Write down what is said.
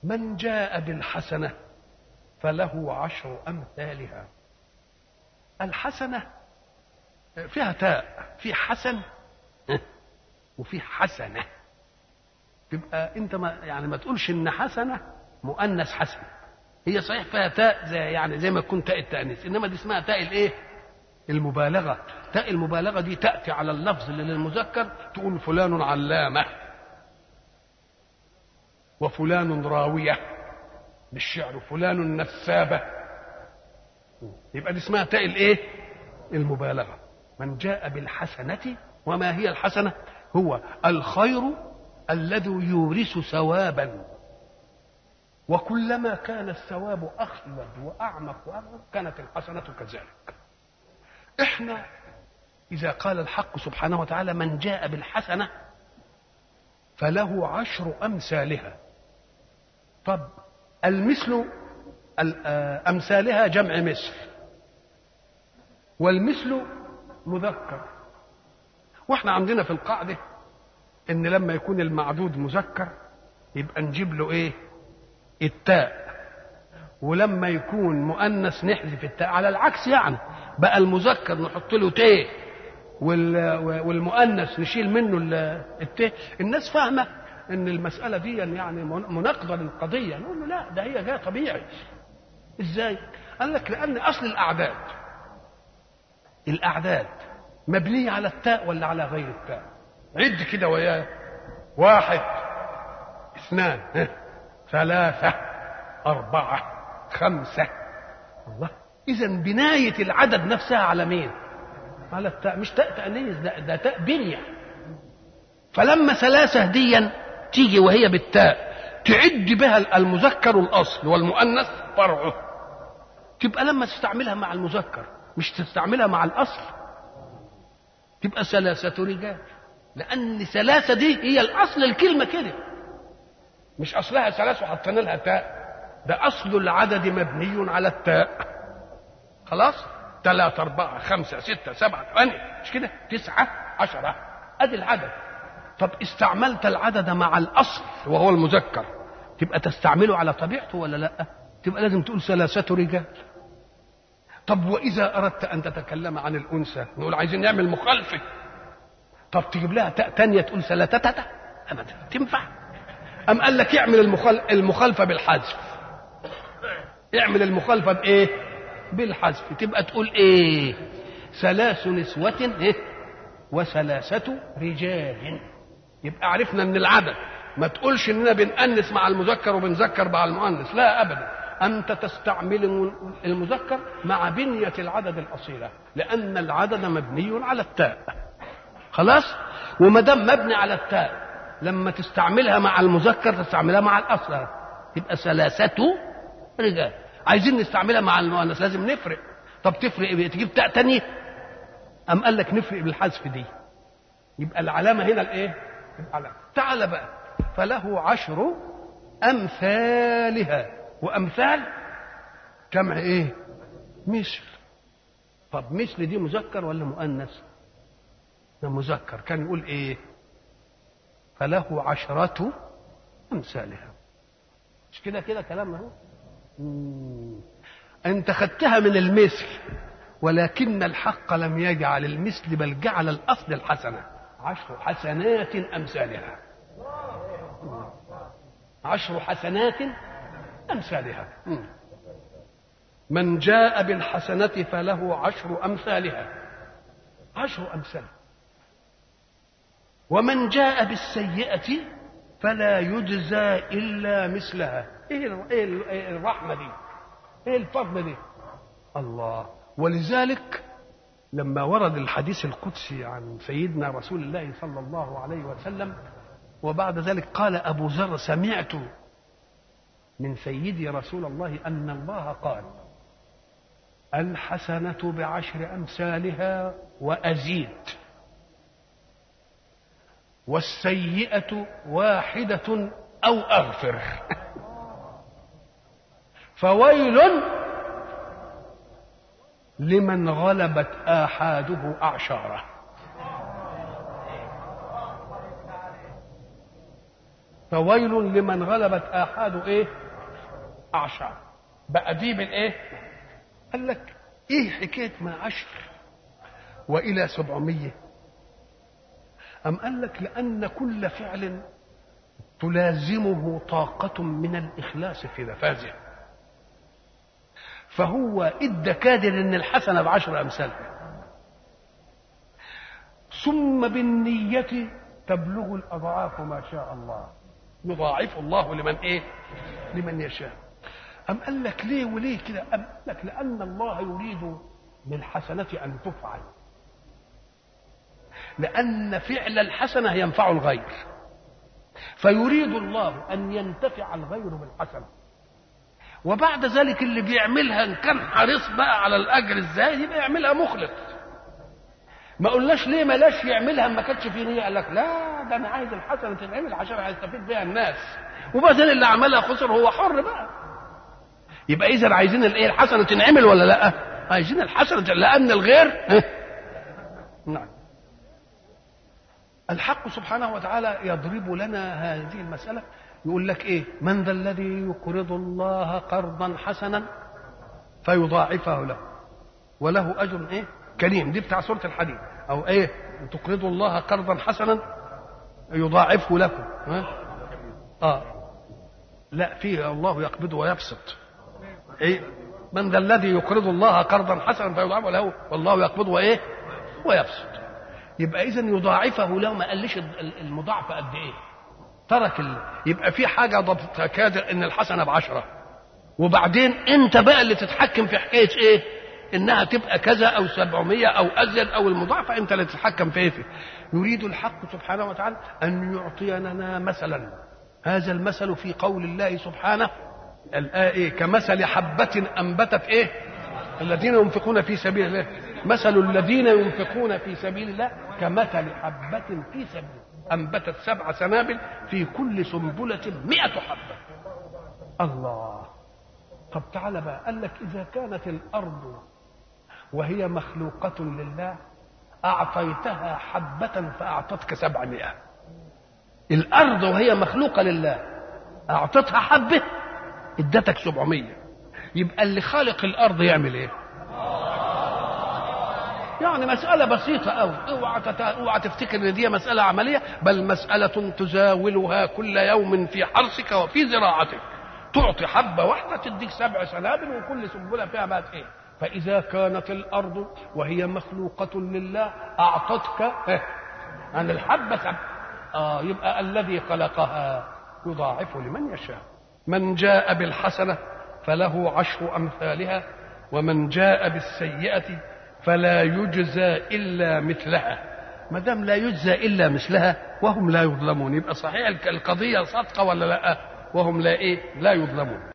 من جاء بالحسنة فله عشر أمثالها الحسنة فيها تاء في حسن وفي حسنة تبقى انت ما يعني ما تقولش ان حسنة مؤنث حسن هي صحيح فيها تاء زي يعني زي ما تكون تاء التأنيث انما دي اسمها تاء الايه المبالغة تاء المبالغة دي تأتي على اللفظ اللي للمذكر تقول فلان علامة وفلان راوية بالشعر فلان نسابة يبقى دي اسمها تاء الايه المبالغة من جاء بالحسنة وما هي الحسنة هو الخير الذي يورث ثوابا وكلما كان الثواب أخلد وأعمق وأعمق كانت الحسنة كذلك احنا إذا قال الحق سبحانه وتعالى من جاء بالحسنة فله عشر أمثالها طب المثل أمثالها جمع مثل والمثل مذكر واحنا عندنا في القاعدة ان لما يكون المعدود مذكر يبقى نجيب له ايه التاء ولما يكون مؤنث نحذف التاء على العكس يعني بقى المذكر نحط له تاء والمؤنث نشيل منه التاء الناس فاهمه ان المساله دي يعني مناقضه للقضيه نقول له لا ده هي جايه طبيعي ازاي قال لك لان اصل الاعداد الاعداد مبنيه على التاء ولا على غير التاء عد كده وياه واحد اثنان ثلاثة أربعة خمسة الله إذا بناية العدد نفسها على مين؟ على التاء مش تاء تأنيث ده, ده تاء بنية فلما ثلاثة ديا تيجي وهي بالتاء تعد بها المذكر الأصل والمؤنث فرعه تبقى لما تستعملها مع المذكر مش تستعملها مع الأصل تبقى ثلاثة رجال لأن ثلاثة دي هي الأصل الكلمة كده مش أصلها ثلاثة وحطينا لها تاء ده أصل العدد مبني على التاء خلاص ثلاثة أربعة خمسة ستة سبعة ثمانية مش كده تسعة عشرة أدي العدد طب استعملت العدد مع الأصل وهو المذكر تبقى تستعمله على طبيعته ولا لا تبقى لازم تقول ثلاثة رجال طب وإذا أردت أن تتكلم عن الأنثى نقول عايزين نعمل مخالفة طب تجيب لها تاء تانية تقول ثلاثة أبدا تنفع أم قال لك اعمل المخال... المخالفة بالحذف اعمل المخالفة بإيه بالحذف تبقى تقول إيه ثلاث نسوة إيه وثلاثة رجال يبقى عرفنا من العدد ما تقولش اننا بنأنس مع المذكر وبنذكر مع المؤنث لا ابدا انت تستعمل المذكر مع بنية العدد الاصيلة لان العدد مبني على التاء خلاص وما دام مبني على التاء لما تستعملها مع المذكر تستعملها مع الاصل يبقى ثلاثة رجال عايزين نستعملها مع المؤنث لازم نفرق طب تفرق ايه تجيب تاء تانية أم قال لك نفرق بالحذف دي يبقى العلامة هنا الإيه؟ العلامة تعال بقى فله عشر أمثالها وأمثال جمع إيه؟ مثل طب مثل دي مذكر ولا مؤنث؟ ده مذكر كان يقول إيه؟ فله عشرة أمثالها مش كده كده كلام اهو أنت خدتها من المثل ولكن الحق لم يجعل المثل بل جعل الاصل الحسنه عشر حسنات امثالها عشر حسنات امثالها من جاء بالحسنه فله عشر امثالها عشر امثالها ومن جاء بالسيئه فلا يجزى الا مثلها ايه الرحمه دي ايه الفضل دي الله ولذلك لما ورد الحديث القدسي عن سيدنا رسول الله صلى الله عليه وسلم وبعد ذلك قال أبو ذر سمعت من سيدي رسول الله أن الله قال الحسنة بعشر أمثالها وأزيد والسيئة واحدة أو أغفر فويل لمن غلبت آحاده أعشاره فويل لمن غلبت آحاد إيه أعشار بقى دي بالإيه قال لك إيه حكاية ما عشر وإلى سبعمية أم قال لك لأن كل فعل تلازمه طاقة من الإخلاص في نفاذه فهو ادى كادر ان الحسنه بعشر امثالها ثم بالنية تبلغ الأضعاف ما شاء الله يضاعف الله لمن إيه لمن يشاء أم قال لك ليه وليه كده أم قال لك لأن الله يريد للحسنة أن تفعل لأن فعل الحسنة ينفع الغير فيريد الله أن ينتفع الغير بالحسنة وبعد ذلك اللي بيعملها ان كان حريص بقى على الاجر ازاي يبقى يعملها مخلص ما قلناش ليه ملاش يعملها ما كانش في نيه قال لك لا ده انا عايز الحسنه تتعمل عشان هيستفيد بيها الناس وبعدين اللي عملها خسر هو حر بقى يبقى اذا عايزين الايه الحسنه تنعمل ولا لا عايزين الحسنه لان الغير نعم الحق سبحانه وتعالى يضرب لنا هذه المساله يقول لك ايه من ذا الذي يقرض الله قرضا حسنا فيضاعفه له وله اجر ايه كريم دي بتاع سوره الحديد او ايه تقرض الله قرضا حسنا يضاعفه لكم ها اه لا فيه الله يقبض ويبسط ايه من ذا الذي يقرض الله قرضا حسنا فيضاعفه له والله يقبض وايه ويبسط يبقى اذا يضاعفه له ما قالش المضاعفه قد ايه ترك ال... يبقى في حاجة ضبط كادر إن الحسنة بعشرة وبعدين أنت بقى اللي تتحكم في حكاية إيه؟ إنها تبقى كذا أو سبعمية أو أزيد أو المضاعفة أنت اللي تتحكم في إيه؟ يريد الحق سبحانه وتعالى أن يعطينا مثلا هذا المثل في قول الله سبحانه الآية إيه؟ كمثل حبة أنبتت إيه؟ الذين ينفقون في سبيل الله مثل الذين ينفقون في سبيل الله كمثل حبة في سبيل الله أنبتت سبع سنابل في كل سنبلة مئة حبة الله طب تعالى بقى قال لك إذا كانت الأرض وهي مخلوقة لله أعطيتها حبة فأعطتك سبعمائة الأرض وهي مخلوقة لله أعطتها حبة ادتك سبعمية يبقى اللي خالق الأرض يعمل إيه يعني مسألة بسيطة أوي اوعى تت... اوعى تفتكر ان دي مسألة عملية بل مسألة تزاولها كل يوم في حرثك وفي زراعتك تعطي حبة واحدة تديك سبع سنابل وكل سنبلة فيها بقت ايه فإذا كانت الأرض وهي مخلوقة لله أعطتك عن الحبة سبع آه يبقى الذي خلقها يضاعف لمن يشاء من جاء بالحسنة فله عشر أمثالها ومن جاء بالسيئة فلا يجزى الا مثلها ما دام لا يجزى الا مثلها وهم لا يظلمون يبقى صحيح القضيه صادقه ولا لا وهم لا ايه لا يظلمون